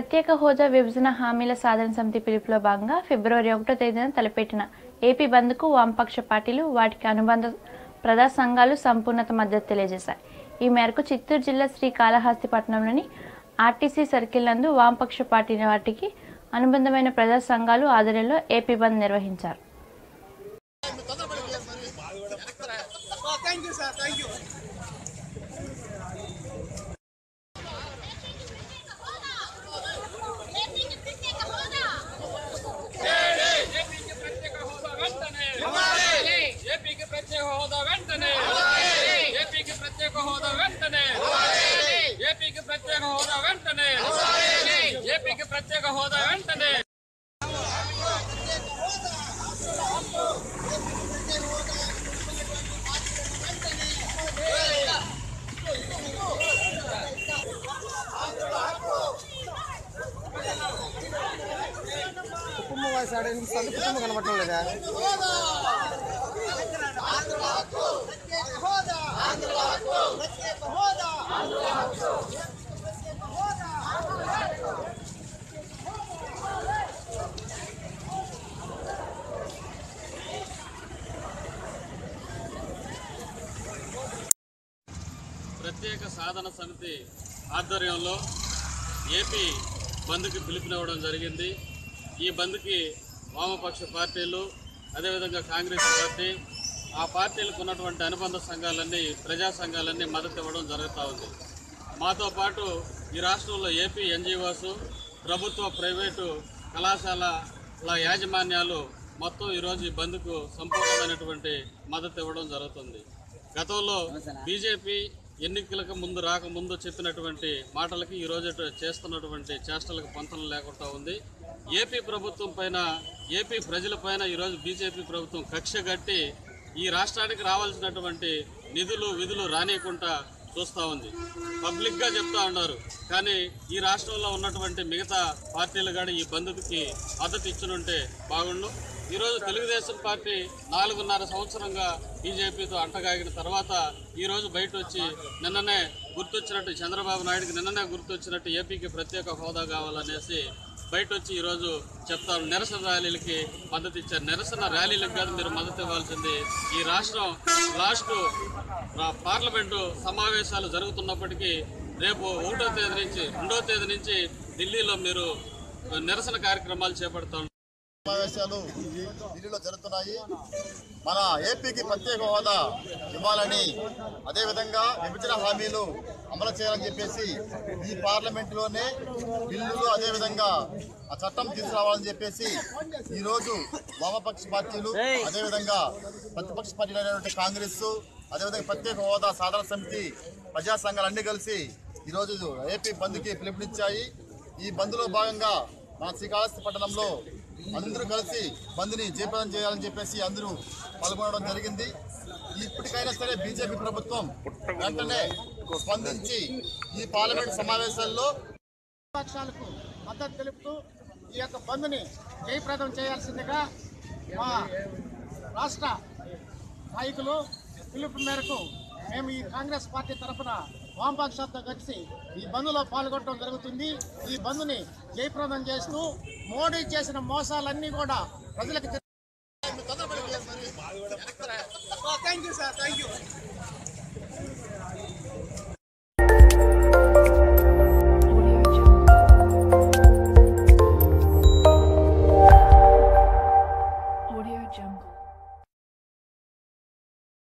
ప్రత్యేక హోదా విభజన హామీల సాధన సమితి పిలుపులో భాగంగా ఫిబ్రవరి ఒకటో తేదీన తలపెట్టిన ఏపీ బంద్కు వామపక్ష పార్టీలు వాటికి అనుబంధ ప్రజా సంఘాలు సంపూర్ణత మద్దతు తెలియజేశాయి ఈ మేరకు చిత్తూరు జిల్లా శ్రీకాళహస్తిపట్నంలోని ఆర్టీసీ సర్కిల్ నందు వామపక్ష పార్టీ వాటికి అనుబంధమైన ప్రజా సంఘాలు ఆధ్వర్యంలో ఏపీ బంద్ నిర్వహించారు ఏపీకి ప్రత్యేక హోదా వెంటనే ఏపీకి ప్రత్యేక హోదా వెంటనే ఏపీకి ప్రత్యేక హోదా వెంటనే ఏపీకి ప్రత్యేక హోదా వెంటనే కుటుంబ వయసు ఆడ వినిపిస్తుంది కుటుంబం కనపడటం లేదా ప్రత్యేక సాధన సమితి ఆధ్వర్యంలో ఏపీ బంద్కి పిలుపునివ్వడం జరిగింది ఈ బంద్కి వామపక్ష పార్టీలు అదేవిధంగా కాంగ్రెస్ పార్టీ ఆ పార్టీలకు ఉన్నటువంటి అనుబంధ సంఘాలన్నీ ప్రజా సంఘాలన్నీ మద్దతు ఇవ్వడం జరుగుతూ ఉంది మాతో పాటు ఈ రాష్ట్రంలో ఏపీ ఎన్జిఓస్ ప్రభుత్వ ప్రైవేటు కళాశాలల యాజమాన్యాలు మొత్తం ఈరోజు ఈ బంద్కు సంపూర్ణమైనటువంటి మద్దతు ఇవ్వడం జరుగుతుంది గతంలో బీజేపీ ఎన్నికలకు ముందు రాకముందు చెప్పినటువంటి మాటలకి ఈ రోజు చేస్తున్నటువంటి చేష్టలకు పొంతన లేకుండా ఉంది ఏపీ ప్రభుత్వం పైన ఏపీ ప్రజల పైన ఈరోజు బీజేపీ ప్రభుత్వం కక్ష కట్టి ఈ రాష్ట్రానికి రావాల్సినటువంటి నిధులు విధులు రానియకుండా చూస్తూ ఉంది పబ్లిక్గా చెప్తా ఉన్నారు కానీ ఈ రాష్ట్రంలో ఉన్నటువంటి మిగతా పార్టీలు కూడా ఈ బంధుకి మద్దతు ఇచ్చినుంటే బాగుండు ఈరోజు తెలుగుదేశం పార్టీ నాలుగున్నర సంవత్సరంగా బీజేపీతో అంటగాగిన తర్వాత ఈరోజు బయట వచ్చి నిన్ననే గుర్తొచ్చినట్టు చంద్రబాబు నాయుడుకి నిన్ననే గుర్తొచ్చినట్టు ఏపీకి ప్రత్యేక హోదా కావాలనేసి బయట వచ్చి ఈరోజు చెప్తారు నిరసన ర్యాలీలకి మద్దతు ఇచ్చారు నిరసన ర్యాలీలకు కాదు మీరు మద్దతు ఇవ్వాల్సింది ఈ రాష్ట్రం లాస్ట్ పార్లమెంటు సమావేశాలు జరుగుతున్నప్పటికీ రేపు ఒకటో తేదీ నుంచి రెండో తేదీ నుంచి ఢిల్లీలో మీరు నిరసన కార్యక్రమాలు చేపడతారు సమావేశాలు ఢిల్లీలో జరుగుతున్నాయి మన ఏపీకి ప్రత్యేక హోదా ఇవ్వాలని అదేవిధంగా విభజన హామీలు అమలు చేయాలని చెప్పేసి ఈ పార్లమెంటులోనే బిల్లులు అదేవిధంగా ఆ చట్టం తీసుకురావాలని చెప్పేసి ఈరోజు వామపక్ష పార్టీలు అదేవిధంగా ప్రతిపక్ష పార్టీలు అయినటువంటి కాంగ్రెస్ అదేవిధంగా ప్రత్యేక హోదా సాధన సమితి ప్రజా సంఘాలు అన్ని కలిసి ఈరోజు ఏపీ బంద్కి పిలుపునిచ్చాయి ఈ బంద్లో భాగంగా మన శ్రీకాళహస్తి పట్టణంలో అందరూ కలిసి బంద్ని జయప్రదం చేయాలని చెప్పేసి అందరూ పాల్గొనడం జరిగింది ఇప్పటికైనా సరే బీజేపీ ప్రభుత్వం వెంటనే స్పందించి ఈ పార్లమెంట్ సమావేశాల్లో పక్షాలకు మద్దతు తెలుపుతూ ఈ యొక్క బంద్ని జయప్రదం చేయాల్సిందిగా మా రాష్ట్ర నాయకులు పిలుపు మేరకు మేము ఈ కాంగ్రెస్ పార్టీ తరఫున వామపక్షాలతో కలిసి ఈ బంద్లో పాల్గొనడం జరుగుతుంది ఈ బంద్ని జయప్రదం చేస్తూ మోడీ చేసిన మోసాలన్నీ కూడా ప్రజలకు తె- తొందరపడి thank you sir thank you